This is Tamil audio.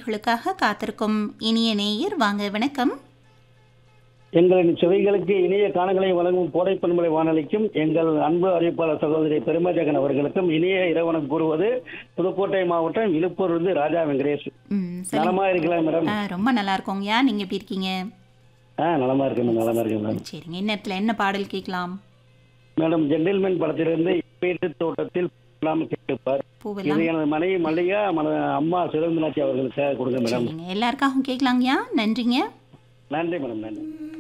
பாடல்களுக்காக காத்திருக்கும் இனிய நேயர் வாங்க வணக்கம் எங்களின் செவிகளுக்கு இனிய காணங்களை வழங்கும் கோடை பண்பலை வானொலிக்கும் எங்கள் அன்பு அறிவிப்பாளர் சகோதரி பெருமஜகன் அவர்களுக்கும் இனிய இரவணம் கூறுவது புதுக்கோட்டை மாவட்டம் இழுப்பூர்ந்து ராஜா வெங்கடேஷ் ம், சொல்லுங்க. நலமா இருக்கலாம் மேடம் ஆ, ரொம்ப நல்லா இருக்கோங்கய்யா நீங்க எப்படி இருக்கீங்க ஆ நலமா இருக்கேன் நலமா இருக்கேன் மேடம் சரிங்க இன்னத்துல என்ன பாடல் கேட்கலாம் மேடம் ஜென்டில்மேன் படத்திலிருந்து வீட்டு தோட்டத்தில் இல்லாம கேட்டுப்பார் பூவெல்லாம் இது எனது மனைவி மல்லிகா மன அம்மா சிறந்தனாச்சி அவர்களுக்காக கொடுங்க மேடம் சரிங்க எல்லாருக்காகவும் கேட்கலாங்கய்யா நன்றிங்க நன்றி மேடம் நன்றி